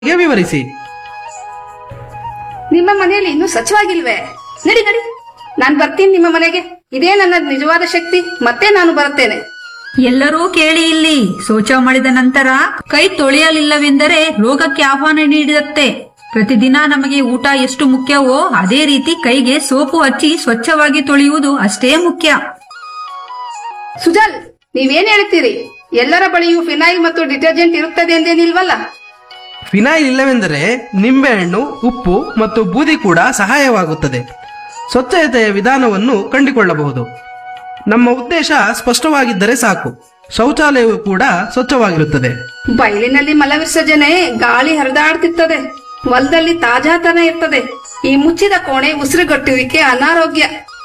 ಗೆ ವಿವರಿಸಿ ನಿಮ್ಮ ಮನೆಯಲ್ಲಿ ಇನ್ನೂ ಸ್ವಚ್ಛವಾಗಿಲ್ವೇ ನಡಿ ನಡಿ ನಾನ್ ಬರ್ತೀನಿ ನಿಮ್ಮ ಮನೆಗೆ ಇದೇ ನನ್ನ ನಿಜವಾದ ಶಕ್ತಿ ಮತ್ತೆ ನಾನು ಬರುತ್ತೇನೆ ಎಲ್ಲರೂ ಕೇಳಿ ಇಲ್ಲಿ ಶೌಚ ಮಾಡಿದ ನಂತರ ಕೈ ತೊಳೆಯಲಿಲ್ಲವೆಂದರೆ ರೋಗಕ್ಕೆ ಆಹ್ವಾನ ನೀಡಿದತ್ತೆ ಪ್ರತಿದಿನ ನಮಗೆ ಊಟ ಎಷ್ಟು ಮುಖ್ಯವೋ ಅದೇ ರೀತಿ ಕೈಗೆ ಸೋಪು ಹಚ್ಚಿ ಸ್ವಚ್ಛವಾಗಿ ತೊಳೆಯುವುದು ಅಷ್ಟೇ ಮುಖ್ಯ ಸುಜಲ್ ನೀವೇನ್ ಹೇಳ್ತೀರಿ ಎಲ್ಲರ ಬಳಿಯೂ ಫಿನೈಲ್ ಮತ್ತು ಡಿಟರ್ಜೆಂಟ್ ಇರುತ್ತದೆ ಎಂದೇನಿಲ್ವಲ್ಲ ಫಿನಾಯಿಲ್ ಇಲ್ಲವೆಂದರೆ ನಿಂಬೆಹಣ್ಣು ಉಪ್ಪು ಮತ್ತು ಬೂದಿ ಕೂಡ ಸಹಾಯವಾಗುತ್ತದೆ ಸ್ವಚ್ಛತೆಯ ವಿಧಾನವನ್ನು ಕಂಡುಕೊಳ್ಳಬಹುದು ನಮ್ಮ ಉದ್ದೇಶ ಸ್ಪಷ್ಟವಾಗಿದ್ದರೆ ಸಾಕು ಶೌಚಾಲಯವು ಕೂಡ ಸ್ವಚ್ಛವಾಗಿರುತ್ತದೆ ಬಯಲಿನಲ್ಲಿ ಮಲ ವಿಸರ್ಜನೆ ಗಾಳಿ ಹರಿದಾಡ್ತಿರ್ತದೆ ಹೊಲದಲ್ಲಿ ತಾಜಾತನ ಇರ್ತದೆ ಈ ಮುಚ್ಚಿದ ಕೋಣೆ ಉಸಿರುಗಟ್ಟುವಿಕೆ ಅನಾರೋಗ್ಯ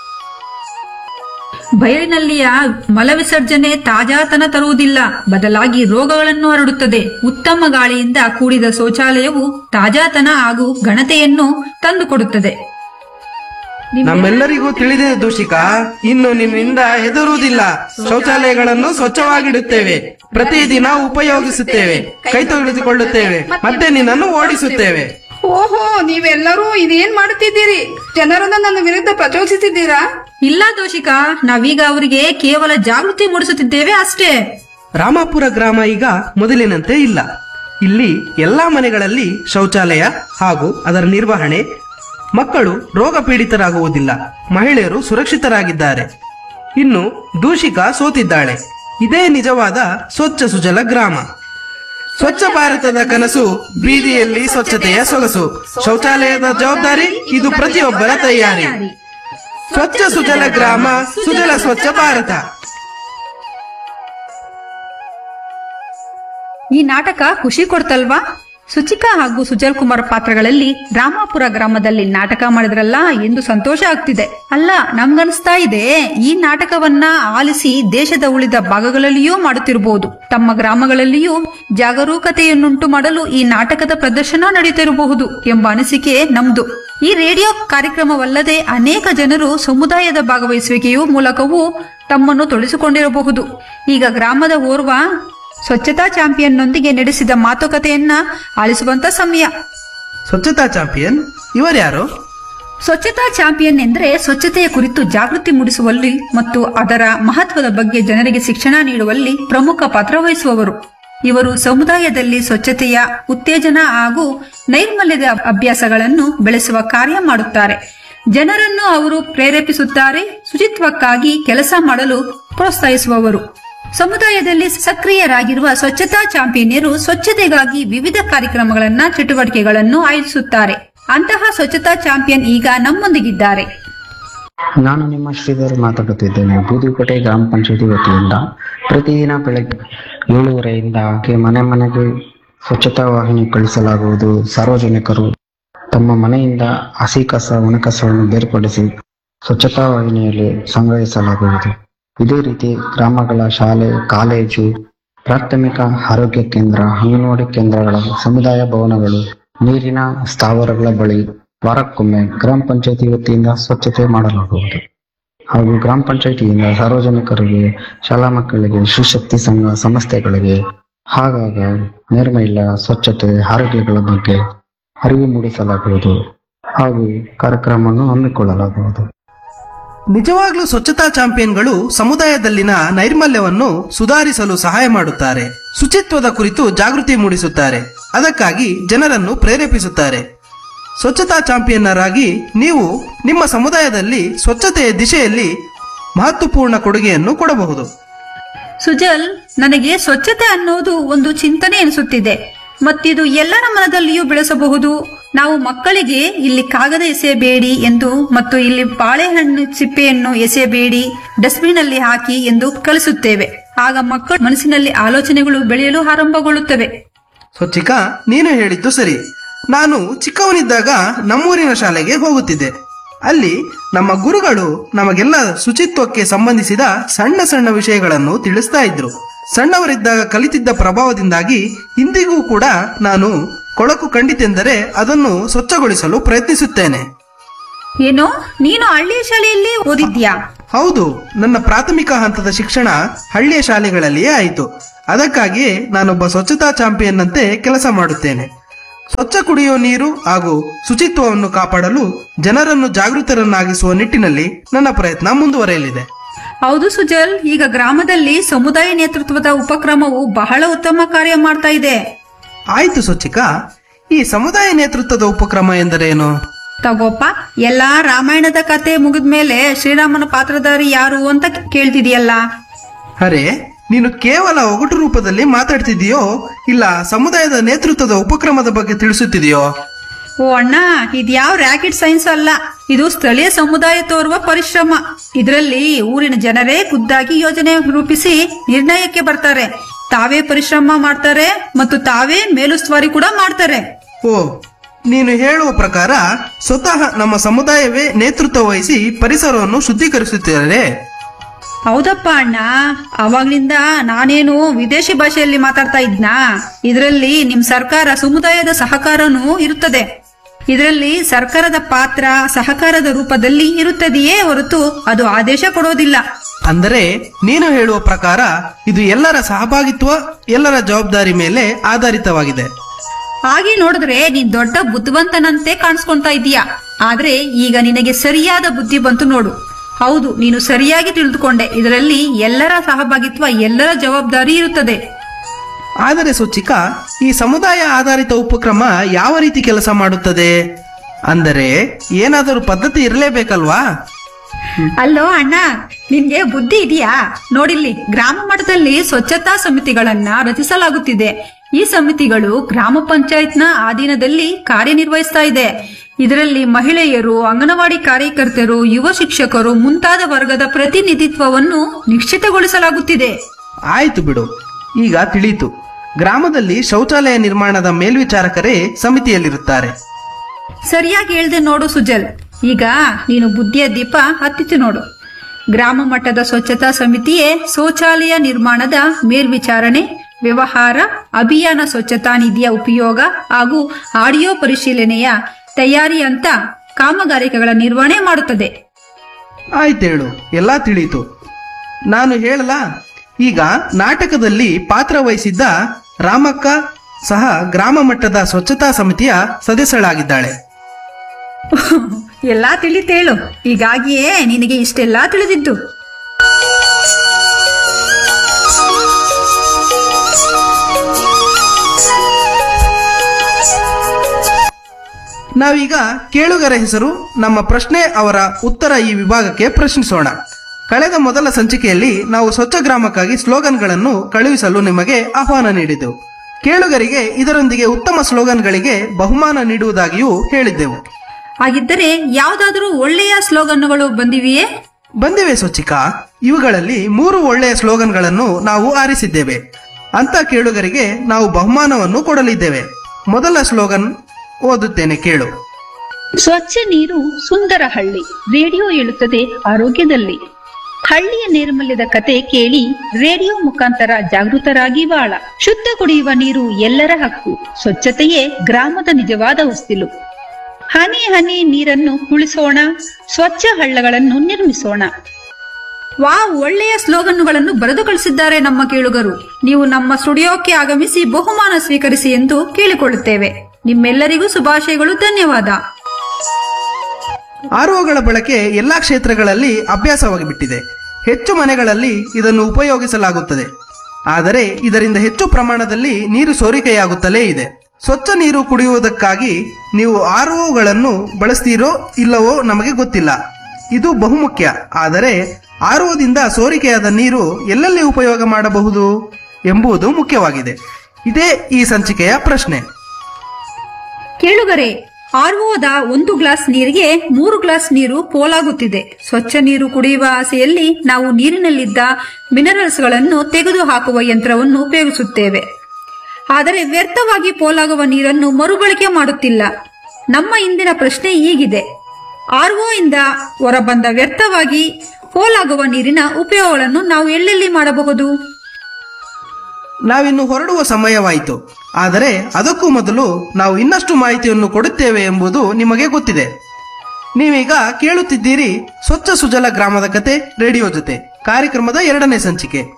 ಬಯಲಿನಲ್ಲಿಯ ಮಲ ವಿಸರ್ಜನೆ ತಾಜಾತನ ತರುವುದಿಲ್ಲ ಬದಲಾಗಿ ರೋಗಗಳನ್ನು ಹರಡುತ್ತದೆ ಉತ್ತಮ ಗಾಳಿಯಿಂದ ಕೂಡಿದ ಶೌಚಾಲಯವು ತಾಜಾತನ ಹಾಗೂ ಘನತೆಯನ್ನು ತಂದುಕೊಡುತ್ತದೆ ನಮ್ಮೆಲ್ಲರಿಗೂ ತಿಳಿದಿದೆ ದೂಷಿಕ ಇನ್ನು ನಿನ್ನಿಂದ ಹೆದರುವುದಿಲ್ಲ ಶೌಚಾಲಯಗಳನ್ನು ಸ್ವಚ್ಛವಾಗಿಡುತ್ತೇವೆ ಪ್ರತಿದಿನ ಉಪಯೋಗಿಸುತ್ತೇವೆ ಕೈ ತೊಳೆದುಕೊಳ್ಳುತ್ತೇವೆ ಮತ್ತೆ ನಿನ್ನನ್ನು ಓಡಿಸುತ್ತೇವೆ ಓಹೋ ನೀವೆಲ್ಲರೂ ಇದೇನ್ ಮಾಡುತ್ತಿದ್ದೀರಿ ಜನರನ್ನು ನನ್ನ ವಿರುದ್ಧ ಪ್ರಚೋದಿಸುತ್ತಿದ್ದೀರಾ ಇಲ್ಲ ದೋಷಿಕ ನಾವೀಗ ಅವರಿಗೆ ಕೇವಲ ಜಾಗೃತಿ ಮೂಡಿಸುತ್ತಿದ್ದೇವೆ ಅಷ್ಟೇ ರಾಮಾಪುರ ಗ್ರಾಮ ಈಗ ಮೊದಲಿನಂತೆ ಇಲ್ಲ ಇಲ್ಲಿ ಎಲ್ಲಾ ಮನೆಗಳಲ್ಲಿ ಶೌಚಾಲಯ ಹಾಗೂ ಅದರ ನಿರ್ವಹಣೆ ಮಕ್ಕಳು ರೋಗ ಪೀಡಿತರಾಗುವುದಿಲ್ಲ ಮಹಿಳೆಯರು ಸುರಕ್ಷಿತರಾಗಿದ್ದಾರೆ ಇನ್ನು ದೂಷಿಕ ಸೋತಿದ್ದಾಳೆ ಇದೇ ನಿಜವಾದ ಸ್ವಚ್ಛ ಸುಜಲ ಗ್ರಾಮ ಸ್ವಚ್ಛ ಭಾರತದ ಕನಸು ಬೀದಿಯಲ್ಲಿ ಸ್ವಚ್ಛತೆಯ ಸೊಗಸು ಶೌಚಾಲಯದ ಜವಾಬ್ದಾರಿ ಇದು ಪ್ರತಿಯೊಬ್ಬರ ತಯಾರಿ ಸ್ವಚ್ಛ ಸುಜಲ ಗ್ರಾಮ ಸುಜಲ ಸ್ವಚ್ಛ ಭಾರತ ಈ ನಾಟಕ ಖುಷಿ ಕೊಡ್ತಲ್ವಾ ಸುಚಿಕಾ ಹಾಗೂ ಸುಜಲ್ ಕುಮಾರ್ ಪಾತ್ರಗಳಲ್ಲಿ ರಾಮಾಪುರ ಗ್ರಾಮದಲ್ಲಿ ನಾಟಕ ಮಾಡಿದ್ರಲ್ಲ ಎಂದು ಸಂತೋಷ ಆಗ್ತಿದೆ ಅಲ್ಲ ನಮ್ಗನ್ಸ್ತಾ ಇದೆ ಈ ನಾಟಕವನ್ನ ಆಲಿಸಿ ದೇಶದ ಉಳಿದ ಭಾಗಗಳಲ್ಲಿಯೂ ಮಾಡುತ್ತಿರಬಹುದು ತಮ್ಮ ಗ್ರಾಮಗಳಲ್ಲಿಯೂ ಜಾಗರೂಕತೆಯನ್ನುಂಟು ಮಾಡಲು ಈ ನಾಟಕದ ಪ್ರದರ್ಶನ ನಡೆಯುತ್ತಿರಬಹುದು ಎಂಬ ಅನಿಸಿಕೆ ನಮ್ದು ಈ ರೇಡಿಯೋ ಕಾರ್ಯಕ್ರಮವಲ್ಲದೆ ಅನೇಕ ಜನರು ಸಮುದಾಯದ ಭಾಗವಹಿಸುವಿಕೆಯೂ ಮೂಲಕವೂ ತಮ್ಮನ್ನು ತೊಡಗಿಸಿಕೊಂಡಿರಬಹುದು ಈಗ ಗ್ರಾಮದ ಓರ್ವ ಸ್ವಚ್ಛತಾ ಚಾಂಪಿಯನ್ನೊಂದಿಗೆ ನಡೆಸಿದ ಮಾತುಕತೆಯನ್ನ ಆಲಿಸುವಂತ ಸಮಯ ಸ್ವಚ್ಛತಾ ಚಾಂಪಿಯನ್ ಇವರ್ಯಾರು ಸ್ವಚ್ಛತಾ ಚಾಂಪಿಯನ್ ಎಂದರೆ ಸ್ವಚ್ಛತೆಯ ಕುರಿತು ಜಾಗೃತಿ ಮೂಡಿಸುವಲ್ಲಿ ಮತ್ತು ಅದರ ಮಹತ್ವದ ಬಗ್ಗೆ ಜನರಿಗೆ ಶಿಕ್ಷಣ ನೀಡುವಲ್ಲಿ ಪ್ರಮುಖ ಪಾತ್ರ ವಹಿಸುವವರು ಇವರು ಸಮುದಾಯದಲ್ಲಿ ಸ್ವಚ್ಛತೆಯ ಉತ್ತೇಜನ ಹಾಗೂ ನೈರ್ಮಲ್ಯದ ಅಭ್ಯಾಸಗಳನ್ನು ಬೆಳೆಸುವ ಕಾರ್ಯ ಮಾಡುತ್ತಾರೆ ಜನರನ್ನು ಅವರು ಪ್ರೇರೇಪಿಸುತ್ತಾರೆ ಶುಚಿತ್ವಕ್ಕಾಗಿ ಕೆಲಸ ಮಾಡಲು ಪ್ರೋತ್ಸಾಹಿಸುವವರು ಸಮುದಾಯದಲ್ಲಿ ಸಕ್ರಿಯರಾಗಿರುವ ಸ್ವಚ್ಛತಾ ಚಾಂಪಿಯನ್ಯರು ಸ್ವಚ್ಛತೆಗಾಗಿ ವಿವಿಧ ಕಾರ್ಯಕ್ರಮಗಳನ್ನ ಚಟುವಟಿಕೆಗಳನ್ನು ಆಯೋಜಿಸುತ್ತಾರೆ ಅಂತಹ ಸ್ವಚ್ಛತಾ ಚಾಂಪಿಯನ್ ಈಗ ನಮ್ಮೊಂದಿಗಿದ್ದಾರೆ ನಾನು ನಿಮ್ಮ ಶ್ರೀಧರ್ ಮಾತಾಡುತ್ತಿದ್ದೇನೆ ಬೂದಿಕೋಟೆ ಗ್ರಾಮ ಪಂಚಾಯತಿ ವತಿಯಿಂದ ಪ್ರತಿದಿನ ಬೆಳಗ್ಗೆ ಏಳೂವರೆಯಿಂದ ಕೆ- ಮನೆ ಮನೆಗೆ ಸ್ವಚ್ಛತಾ ವಾಹಿನಿ ಕಳಿಸಲಾಗುವುದು ಸಾರ್ವಜನಿಕರು ತಮ್ಮ ಮನೆಯಿಂದ ಹಸಿ ಕಸ ಒಣ ಕಸವನ್ನು ಬೇರ್ಪಡಿಸಿ ಸ್ವಚ್ಛತಾ ವಾಹಿನಿಯಲ್ಲಿ ಸಂಗ್ರಹಿಸಲಾಗುವುದು ಇದೇ ರೀತಿ ಗ್ರಾಮಗಳ ಶಾಲೆ ಕಾಲೇಜು ಪ್ರಾಥಮಿಕ ಆರೋಗ್ಯ ಕೇಂದ್ರ ಅಂಗನವಾಡಿ ಕೇಂದ್ರಗಳ ಸಮುದಾಯ ಭವನಗಳು ನೀರಿನ ಸ್ಥಾವರಗಳ ಬಳಿ ವಾರಕ್ಕೊಮ್ಮೆ ಗ್ರಾಮ ಪಂಚಾಯತಿ ವತಿಯಿಂದ ಸ್ವಚ್ಛತೆ ಮಾಡಲಾಗುವುದು ಹಾಗೂ ಗ್ರಾಮ ಪಂಚಾಯತಿಯಿಂದ ಸಾರ್ವಜನಿಕರಿಗೆ ಶಾಲಾ ಮಕ್ಕಳಿಗೆ ಶ್ರೀಶಕ್ತಿ ಸಂಘ ಸಂಸ್ಥೆಗಳಿಗೆ ಆಗಾಗ ನೈರ್ಮಲ್ಯ ಸ್ವಚ್ಛತೆ ಆರೋಗ್ಯಗಳ ಬಗ್ಗೆ ಅರಿವು ಮೂಡಿಸಲಾಗುವುದು ಹಾಗೂ ಕಾರ್ಯಕ್ರಮವನ್ನು ಹಮ್ಮಿಕೊಳ್ಳಲಾಗುವುದು ನಿಜವಾಗ್ಲೂ ಸ್ವಚ್ಛತಾ ಚಾಂಪಿಯನ್ಗಳು ಸಮುದಾಯದಲ್ಲಿನ ನೈರ್ಮಲ್ಯವನ್ನು ಸುಧಾರಿಸಲು ಸಹಾಯ ಮಾಡುತ್ತಾರೆ ಶುಚಿತ್ವದ ಕುರಿತು ಜಾಗೃತಿ ಮೂಡಿಸುತ್ತಾರೆ ಅದಕ್ಕಾಗಿ ಜನರನ್ನು ಪ್ರೇರೇಪಿಸುತ್ತಾರೆ ಸ್ವಚ್ಛತಾ ಚಾಂಪಿಯನ್ನರಾಗಿ ನೀವು ನಿಮ್ಮ ಸಮುದಾಯದಲ್ಲಿ ಸ್ವಚ್ಛತೆಯ ದಿಶೆಯಲ್ಲಿ ಮಹತ್ವಪೂರ್ಣ ಕೊಡುಗೆಯನ್ನು ಕೊಡಬಹುದು ಸುಜಲ್ ನನಗೆ ಸ್ವಚ್ಛತೆ ಅನ್ನೋದು ಒಂದು ಚಿಂತನೆ ಅನಿಸುತ್ತಿದೆ ಮತ್ತಿದು ಎಲ್ಲರ ಮನದಲ್ಲಿಯೂ ಬೆಳೆಸಬಹುದು ನಾವು ಮಕ್ಕಳಿಗೆ ಇಲ್ಲಿ ಕಾಗದ ಎಸೆಯಬೇಡಿ ಎಂದು ಮತ್ತು ಇಲ್ಲಿ ಬಾಳೆಹಣ್ಣು ಸಿಪ್ಪೆಯನ್ನು ಎಸೆಯಬೇಡಿ ಡಸ್ಟ್ಬಿನ್ ಅಲ್ಲಿ ಹಾಕಿ ಎಂದು ಕಲಿಸುತ್ತೇವೆ ಆಗ ಮಕ್ಕಳ ಮನಸ್ಸಿನಲ್ಲಿ ಆಲೋಚನೆಗಳು ಬೆಳೆಯಲು ಆರಂಭಗೊಳ್ಳುತ್ತವೆ ಸ್ವಚ್ಛಿಕಾ ನೀನು ಹೇಳಿದ್ದು ಸರಿ ನಾನು ಚಿಕ್ಕವನಿದ್ದಾಗ ನಮ್ಮೂರಿನ ಶಾಲೆಗೆ ಹೋಗುತ್ತಿದ್ದೆ ಅಲ್ಲಿ ನಮ್ಮ ಗುರುಗಳು ನಮಗೆಲ್ಲ ಶುಚಿತ್ವಕ್ಕೆ ಸಂಬಂಧಿಸಿದ ಸಣ್ಣ ಸಣ್ಣ ವಿಷಯಗಳನ್ನು ತಿಳಿಸ್ತಾ ಇದ್ರು ಸಣ್ಣವರಿದ್ದಾಗ ಕಲಿತಿದ್ದ ಪ್ರಭಾವದಿಂದಾಗಿ ಇಂದಿಗೂ ಕೂಡ ನಾನು ಕೊಳಕು ಕಂಡಿತೆಂದರೆ ಅದನ್ನು ಸ್ವಚ್ಛಗೊಳಿಸಲು ಪ್ರಯತ್ನಿಸುತ್ತೇನೆ ಏನೋ ನೀನು ಹಳ್ಳಿಯ ಶಾಲೆಯಲ್ಲಿ ಓದಿದ್ಯಾ ಹೌದು ನನ್ನ ಪ್ರಾಥಮಿಕ ಹಂತದ ಶಿಕ್ಷಣ ಹಳ್ಳಿಯ ಶಾಲೆಗಳಲ್ಲಿಯೇ ಆಯಿತು ಅದಕ್ಕಾಗಿಯೇ ನಾನೊಬ್ಬ ಸ್ವಚ್ಛತಾ ಚಾಂಪಿಯನ್ ಅಂತೆ ಕೆಲಸ ಮಾಡುತ್ತೇನೆ ಸ್ವಚ್ಛ ಕುಡಿಯುವ ನೀರು ಹಾಗೂ ಶುಚಿತ್ವವನ್ನು ಕಾಪಾಡಲು ಜನರನ್ನು ಜಾಗೃತರನ್ನಾಗಿಸುವ ನಿಟ್ಟಿನಲ್ಲಿ ನನ್ನ ಪ್ರಯತ್ನ ಮುಂದುವರೆಯಲಿದೆ ಹೌದು ಸುಜಲ್ ಈಗ ಗ್ರಾಮದಲ್ಲಿ ಸಮುದಾಯ ನೇತೃತ್ವದ ಉಪಕ್ರಮವು ಬಹಳ ಉತ್ತಮ ಕಾರ್ಯ ಮಾಡ್ತಾ ಇದೆ ಆಯ್ತು ಸ್ವಚ್ಛಿಕಾ ಈ ಸಮುದಾಯ ನೇತೃತ್ವದ ಉಪಕ್ರಮ ಎಂದರೇನು ತಗೋಪ್ಪ ಎಲ್ಲಾ ರಾಮಾಯಣದ ಕತೆ ಮುಗಿದ್ಮೇಲೆ ಶ್ರೀರಾಮನ ಪಾತ್ರಧಾರಿ ಯಾರು ಅಂತ ಕೇಳ್ತಿದೀಯಲ್ಲ ಅರೆ ನೀನು ಕೇವಲ ಒಗಟು ರೂಪದಲ್ಲಿ ಮಾತಾಡ್ತಿದೀಯೋ ಇಲ್ಲ ಸಮುದಾಯದ ನೇತೃತ್ವದ ಉಪಕ್ರಮದ ಬಗ್ಗೆ ತಿಳಿಸುತ್ತಿದೆಯೋ ಓ ಅಣ್ಣ ಇದ್ಯಾವ ರ್ಯಾಕೆಟ್ ಸೈನ್ಸ್ ಅಲ್ಲ ಇದು ಸ್ಥಳೀಯ ಸಮುದಾಯ ತೋರುವ ಪರಿಶ್ರಮ ಇದರಲ್ಲಿ ಊರಿನ ಜನರೇ ಖುದ್ದಾಗಿ ಯೋಜನೆ ರೂಪಿಸಿ ನಿರ್ಣಯಕ್ಕೆ ಬರ್ತಾರೆ ತಾವೇ ಪರಿಶ್ರಮ ಮಾಡ್ತಾರೆ ಮತ್ತು ತಾವೇ ಮೇಲುಸ್ತುವಾರಿ ಕೂಡ ಮಾಡ್ತಾರೆ ಓ ನೀನು ಹೇಳುವ ಪ್ರಕಾರ ಸ್ವತಃ ನಮ್ಮ ಸಮುದಾಯವೇ ನೇತೃತ್ವ ವಹಿಸಿ ಪರಿಸರವನ್ನು ಶುದ್ಧೀಕರಿಸುತ್ತಿದ್ದಾರೆ ಹೌದಪ್ಪ ಅಣ್ಣ ಅವಾಗ್ಲಿಂದ ನಾನೇನು ವಿದೇಶಿ ಭಾಷೆಯಲ್ಲಿ ಮಾತಾಡ್ತಾ ಇದ್ನಾ ಇದರಲ್ಲಿ ನಿಮ್ ಸರ್ಕಾರ ಸಮುದಾಯದ ಸಹಕಾರನೂ ಇರುತ್ತದೆ ಇದರಲ್ಲಿ ಸರ್ಕಾರದ ಪಾತ್ರ ಸಹಕಾರದ ರೂಪದಲ್ಲಿ ಇರುತ್ತದೆಯೇ ಹೊರತು ಅದು ಆದೇಶ ಕೊಡೋದಿಲ್ಲ ಅಂದರೆ ನೀನು ಹೇಳುವ ಪ್ರಕಾರ ಇದು ಎಲ್ಲರ ಸಹಭಾಗಿತ್ವ ಎಲ್ಲರ ಜವಾಬ್ದಾರಿ ಮೇಲೆ ಆಧಾರಿತವಾಗಿದೆ ಹಾಗೆ ನೋಡಿದ್ರೆ ನೀನ್ ದೊಡ್ಡ ಬುದ್ಧಿವಂತನಂತೆ ಕಾಣಿಸ್ಕೊಂತಾ ಇದೀಯ ಆದ್ರೆ ಈಗ ನಿನಗೆ ಸರಿಯಾದ ಬುದ್ಧಿ ಬಂತು ನೋಡು ಹೌದು ನೀನು ಸರಿಯಾಗಿ ತಿಳಿದುಕೊಂಡೆ ಇದರಲ್ಲಿ ಎಲ್ಲರ ಸಹಭಾಗಿತ್ವ ಎಲ್ಲರ ಜವಾಬ್ದಾರಿ ಇರುತ್ತದೆ ಆದರೆ ಸ್ವಚ್ಛಿಕ ಈ ಸಮುದಾಯ ಆಧಾರಿತ ಉಪಕ್ರಮ ಯಾವ ರೀತಿ ಕೆಲಸ ಮಾಡುತ್ತದೆ ಅಂದರೆ ಏನಾದರೂ ಪದ್ಧತಿ ಇರಲೇಬೇಕಲ್ವಾ ಅಲ್ಲೋ ಅಣ್ಣ ನಿನ್ಗೆ ಬುದ್ಧಿ ಇದೆಯಾ ನೋಡಿಲ್ಲಿ ಗ್ರಾಮ ಮಟ್ಟದಲ್ಲಿ ಸ್ವಚ್ಛತಾ ಸಮಿತಿಗಳನ್ನ ರಚಿಸಲಾಗುತ್ತಿದೆ ಈ ಸಮಿತಿಗಳು ಗ್ರಾಮ ಪಂಚಾಯತ್ನ ಅಧೀನದಲ್ಲಿ ಕಾರ್ಯನಿರ್ವಹಿಸ್ತಾ ಇದೆ ಇದರಲ್ಲಿ ಮಹಿಳೆಯರು ಅಂಗನವಾಡಿ ಕಾರ್ಯಕರ್ತರು ಯುವ ಶಿಕ್ಷಕರು ಮುಂತಾದ ವರ್ಗದ ಪ್ರತಿನಿಧಿತ್ವವನ್ನು ನಿಶ್ಚಿತಗೊಳಿಸಲಾಗುತ್ತಿದೆ ಆಯ್ತು ಬಿಡು ಈಗ ತಿಳಿಯಿತು ಗ್ರಾಮದಲ್ಲಿ ಶೌಚಾಲಯ ನಿರ್ಮಾಣದ ಮೇಲ್ವಿಚಾರಕರೇ ಸಮಿತಿಯಲ್ಲಿರುತ್ತಾರೆ ಸರಿಯಾಗಿ ಹೇಳ್ದೆ ನೋಡು ಸುಜಲ್ ಈಗ ನೀನು ಬುದ್ಧಿಯ ದೀಪ ಹತ್ತಿತು ನೋಡು ಗ್ರಾಮ ಮಟ್ಟದ ಸ್ವಚ್ಛತಾ ಸಮಿತಿಯೇ ಶೌಚಾಲಯ ನಿರ್ಮಾಣದ ಮೇಲ್ವಿಚಾರಣೆ ವ್ಯವಹಾರ ಅಭಿಯಾನ ಸ್ವಚ್ಛತಾ ನಿಧಿಯ ಉಪಯೋಗ ಹಾಗೂ ಆಡಿಯೋ ಪರಿಶೀಲನೆಯ ತಯಾರಿ ಅಂತ ಕಾಮಗಾರಿಕೆಗಳ ನಿರ್ವಹಣೆ ಮಾಡುತ್ತದೆ ಆಯ್ತೇಳು ಎಲ್ಲ ತಿಳಿಯಿತು ನಾನು ಹೇಳಲ ಈಗ ನಾಟಕದಲ್ಲಿ ಪಾತ್ರ ವಹಿಸಿದ್ದ ರಾಮಕ್ಕ ಸಹ ಗ್ರಾಮ ಮಟ್ಟದ ಸ್ವಚ್ಛತಾ ಸಮಿತಿಯ ಸದಸ್ಯಳಾಗಿದ್ದಾಳೆ ಎಲ್ಲಾ ತಿಳಿತೇಳು ಹೀಗಾಗಿಯೇ ನಿನಗೆ ಇಷ್ಟೆಲ್ಲಾ ತಿಳಿದಿದ್ದು ನಾವೀಗ ಕೇಳುಗರ ಹೆಸರು ನಮ್ಮ ಪ್ರಶ್ನೆ ಅವರ ಉತ್ತರ ಈ ವಿಭಾಗಕ್ಕೆ ಪ್ರಶ್ನಿಸೋಣ ಕಳೆದ ಮೊದಲ ಸಂಚಿಕೆಯಲ್ಲಿ ನಾವು ಸ್ವಚ್ಛ ಗ್ರಾಮಕ್ಕಾಗಿ ಸ್ಲೋಗನ್ಗಳನ್ನು ಕಳುಹಿಸಲು ನಿಮಗೆ ಆಹ್ವಾನ ನೀಡಿದ್ದೆವು ಕೇಳುಗರಿಗೆ ಇದರೊಂದಿಗೆ ಉತ್ತಮ ಸ್ಲೋಗನ್ಗಳಿಗೆ ಬಹುಮಾನ ನೀಡುವುದಾಗಿಯೂ ಹೇಳಿದ್ದೆವು ಹಾಗಿದ್ದರೆ ಯಾವುದಾದರೂ ಒಳ್ಳೆಯ ಸ್ಲೋಗನ್ಗಳು ಬಂದಿವೆಯೇ ಬಂದಿವೆ ಸ್ವಚ್ಛಿಕಾ ಇವುಗಳಲ್ಲಿ ಮೂರು ಒಳ್ಳೆಯ ಸ್ಲೋಗನ್ಗಳನ್ನು ನಾವು ಆರಿಸಿದ್ದೇವೆ ಅಂತ ಕೇಳುಗರಿಗೆ ನಾವು ಬಹುಮಾನವನ್ನು ಕೊಡಲಿದ್ದೇವೆ ಮೊದಲ ಸ್ಲೋಗನ್ ಓದುತ್ತೇನೆ ಕೇಳು ಸ್ವಚ್ಛ ನೀರು ಸುಂದರ ಹಳ್ಳಿ ರೇಡಿಯೋ ಹೇಳುತ್ತದೆ ಆರೋಗ್ಯದಲ್ಲಿ ಹಳ್ಳಿಯ ನೈರ್ಮಲ್ಯದ ಕತೆ ಕೇಳಿ ರೇಡಿಯೋ ಮುಖಾಂತರ ಜಾಗೃತರಾಗಿ ಬಾಳ ಶುದ್ಧ ಕುಡಿಯುವ ನೀರು ಎಲ್ಲರ ಹಕ್ಕು ಸ್ವಚ್ಛತೆಯೇ ಗ್ರಾಮದ ನಿಜವಾದ ಹೊಸ್ತಿಲು ಹನಿ ಹನಿ ನೀರನ್ನು ಉಳಿಸೋಣ ಸ್ವಚ್ಛ ಹಳ್ಳಗಳನ್ನು ನಿರ್ಮಿಸೋಣ ವಾ ಒಳ್ಳೆಯ ಸ್ಲೋಗನ್ಗಳನ್ನು ಬರೆದು ಕಳಿಸಿದ್ದಾರೆ ನಮ್ಮ ಕೇಳುಗರು ನೀವು ನಮ್ಮ ಸ್ಟುಡಿಯೋಕ್ಕೆ ಆಗಮಿಸಿ ಬಹುಮಾನ ಸ್ವೀಕರಿಸಿ ಎಂದು ಕೇಳಿಕೊಳ್ಳುತ್ತೇವೆ ನಿಮ್ಮೆಲ್ಲರಿಗೂ ಶುಭಾಶಯಗಳು ಧನ್ಯವಾದ ಆರ್ಒಗಳ ಬಳಕೆ ಎಲ್ಲಾ ಕ್ಷೇತ್ರಗಳಲ್ಲಿ ಅಭ್ಯಾಸವಾಗಿ ಬಿಟ್ಟಿದೆ ಹೆಚ್ಚು ಮನೆಗಳಲ್ಲಿ ಇದನ್ನು ಉಪಯೋಗಿಸಲಾಗುತ್ತದೆ ಆದರೆ ಇದರಿಂದ ಹೆಚ್ಚು ಪ್ರಮಾಣದಲ್ಲಿ ನೀರು ಸೋರಿಕೆಯಾಗುತ್ತಲೇ ಇದೆ ಸ್ವಚ್ಛ ನೀರು ಕುಡಿಯುವುದಕ್ಕಾಗಿ ನೀವು ಆರ್ಒಗಳನ್ನು ಬಳಸ್ತೀರೋ ಇಲ್ಲವೋ ನಮಗೆ ಗೊತ್ತಿಲ್ಲ ಇದು ಬಹುಮುಖ್ಯ ಆದರೆ ಆರ್ಒದಿಂದ ಸೋರಿಕೆಯಾದ ನೀರು ಎಲ್ಲೆಲ್ಲಿ ಉಪಯೋಗ ಮಾಡಬಹುದು ಎಂಬುದು ಮುಖ್ಯವಾಗಿದೆ ಇದೇ ಈ ಸಂಚಿಕೆಯ ಪ್ರಶ್ನೆ ಕೇಳುಗರೆ ಆರ್ಒದ ಒಂದು ಗ್ಲಾಸ್ ನೀರಿಗೆ ಮೂರು ಗ್ಲಾಸ್ ನೀರು ಪೋಲಾಗುತ್ತಿದೆ ಸ್ವಚ್ಛ ನೀರು ಕುಡಿಯುವ ಆಸೆಯಲ್ಲಿ ನಾವು ನೀರಿನಲ್ಲಿದ್ದ ಮಿನರಲ್ಸ್ಗಳನ್ನು ತೆಗೆದುಹಾಕುವ ಯಂತ್ರವನ್ನು ಉಪಯೋಗಿಸುತ್ತೇವೆ ಆದರೆ ವ್ಯರ್ಥವಾಗಿ ಪೋಲಾಗುವ ನೀರನ್ನು ಮರುಬಳಕೆ ಮಾಡುತ್ತಿಲ್ಲ ನಮ್ಮ ಇಂದಿನ ಪ್ರಶ್ನೆ ಹೀಗಿದೆ ಆರ್ಒ ಇಂದ ಹೊರಬಂದ ವ್ಯರ್ಥವಾಗಿ ಪೋಲಾಗುವ ನೀರಿನ ಉಪಯೋಗಗಳನ್ನು ನಾವು ಎಲ್ಲೆಲ್ಲಿ ಮಾಡಬಹುದು ನಾವಿನ್ನು ಹೊರಡುವ ಸಮಯವಾಯಿತು ಆದರೆ ಅದಕ್ಕೂ ಮೊದಲು ನಾವು ಇನ್ನಷ್ಟು ಮಾಹಿತಿಯನ್ನು ಕೊಡುತ್ತೇವೆ ಎಂಬುದು ನಿಮಗೆ ಗೊತ್ತಿದೆ ನೀವೀಗ ಕೇಳುತ್ತಿದ್ದೀರಿ ಸ್ವಚ್ಛ ಸುಜಲ ಗ್ರಾಮದ ಕತೆ ರೇಡಿಯೋ ಜೊತೆ ಕಾರ್ಯಕ್ರಮದ ಎರಡನೇ ಸಂಚಿಕೆ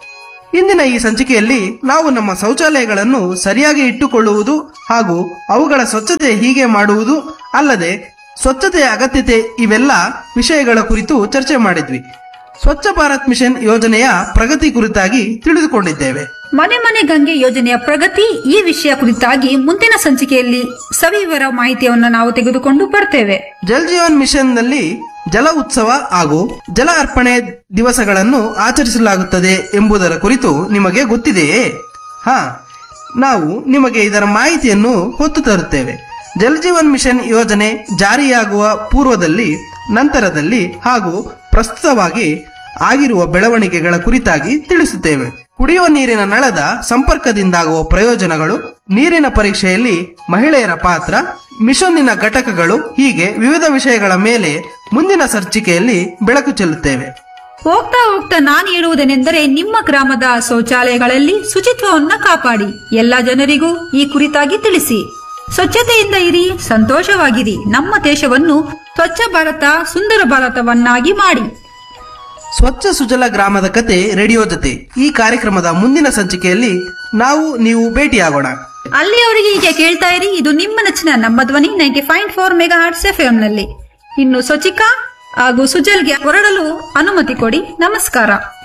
ಇಂದಿನ ಈ ಸಂಚಿಕೆಯಲ್ಲಿ ನಾವು ನಮ್ಮ ಶೌಚಾಲಯಗಳನ್ನು ಸರಿಯಾಗಿ ಇಟ್ಟುಕೊಳ್ಳುವುದು ಹಾಗೂ ಅವುಗಳ ಸ್ವಚ್ಛತೆ ಹೀಗೆ ಮಾಡುವುದು ಅಲ್ಲದೆ ಸ್ವಚ್ಛತೆಯ ಅಗತ್ಯತೆ ಇವೆಲ್ಲ ವಿಷಯಗಳ ಕುರಿತು ಚರ್ಚೆ ಮಾಡಿದ್ವಿ ಸ್ವಚ್ಛ ಭಾರತ್ ಮಿಷನ್ ಯೋಜನೆಯ ಪ್ರಗತಿ ಕುರಿತಾಗಿ ತಿಳಿದುಕೊಂಡಿದ್ದೇವೆ ಮನೆ ಮನೆ ಗಂಗೆ ಯೋಜನೆಯ ಪ್ರಗತಿ ಈ ವಿಷಯ ಕುರಿತಾಗಿ ಮುಂದಿನ ಸಂಚಿಕೆಯಲ್ಲಿ ಸವಿವರ ಮಾಹಿತಿಯನ್ನು ನಾವು ತೆಗೆದುಕೊಂಡು ಬರ್ತೇವೆ ಜಲ್ ಜೀವನ್ ಮಿಷನ್ ನಲ್ಲಿ ಜಲ ಉತ್ಸವ ಹಾಗೂ ಜಲ ಅರ್ಪಣೆ ದಿವಸಗಳನ್ನು ಆಚರಿಸಲಾಗುತ್ತದೆ ಎಂಬುದರ ಕುರಿತು ನಿಮಗೆ ಗೊತ್ತಿದೆಯೇ ಹಾ ನಾವು ನಿಮಗೆ ಇದರ ಮಾಹಿತಿಯನ್ನು ಹೊತ್ತು ತರುತ್ತೇವೆ ಜಲ್ ಜೀವನ್ ಮಿಷನ್ ಯೋಜನೆ ಜಾರಿಯಾಗುವ ಪೂರ್ವದಲ್ಲಿ ನಂತರದಲ್ಲಿ ಹಾಗೂ ಪ್ರಸ್ತುತವಾಗಿ ಆಗಿರುವ ಬೆಳವಣಿಗೆಗಳ ಕುರಿತಾಗಿ ತಿಳಿಸುತ್ತೇವೆ ಕುಡಿಯುವ ನೀರಿನ ನಳದ ಸಂಪರ್ಕದಿಂದಾಗುವ ಪ್ರಯೋಜನಗಳು ನೀರಿನ ಪರೀಕ್ಷೆಯಲ್ಲಿ ಮಹಿಳೆಯರ ಪಾತ್ರ ಮಿಷನ್ನಿನ ಘಟಕಗಳು ಹೀಗೆ ವಿವಿಧ ವಿಷಯಗಳ ಮೇಲೆ ಮುಂದಿನ ಸಂಚಿಕೆಯಲ್ಲಿ ಬೆಳಕು ಚೆಲ್ಲುತ್ತೇವೆ ಹೋಗ್ತಾ ಹೋಗ್ತಾ ನಾನು ಹೇಳುವುದೇನೆಂದರೆ ನಿಮ್ಮ ಗ್ರಾಮದ ಶೌಚಾಲಯಗಳಲ್ಲಿ ಶುಚಿತ್ವವನ್ನ ಕಾಪಾಡಿ ಎಲ್ಲ ಜನರಿಗೂ ಈ ಕುರಿತಾಗಿ ತಿಳಿಸಿ ಸ್ವಚ್ಛತೆಯಿಂದ ಇರಿ ಸಂತೋಷವಾಗಿರಿ ನಮ್ಮ ದೇಶವನ್ನು ಸ್ವಚ್ಛ ಭಾರತ ಸುಂದರ ಭಾರತವನ್ನಾಗಿ ಮಾಡಿ ಸ್ವಚ್ಛ ಸುಜಲ ಗ್ರಾಮದ ಕತೆ ರೇಡಿಯೋ ಜೊತೆ ಈ ಕಾರ್ಯಕ್ರಮದ ಮುಂದಿನ ಸಂಚಿಕೆಯಲ್ಲಿ ನಾವು ನೀವು ಭೇಟಿಯಾಗೋಣ ಅಲ್ಲಿಯವರೆಗೆ ಈಗ ಕೇಳ್ತಾ ಇರಿ ಇದು ನಿಮ್ಮ ನೆಚ್ಚಿನ ನಮ್ಮ ಧ್ವನಿ ninety five four megahertz F ನಲ್ಲಿ ಇನ್ನು ಸ್ವಚಿಕಾ ಹಾಗೂ ಸುಜಲ್ಗೆ ಹೊರಡಲು ಅನುಮತಿ ಕೊಡಿ ನಮಸ್ಕಾರ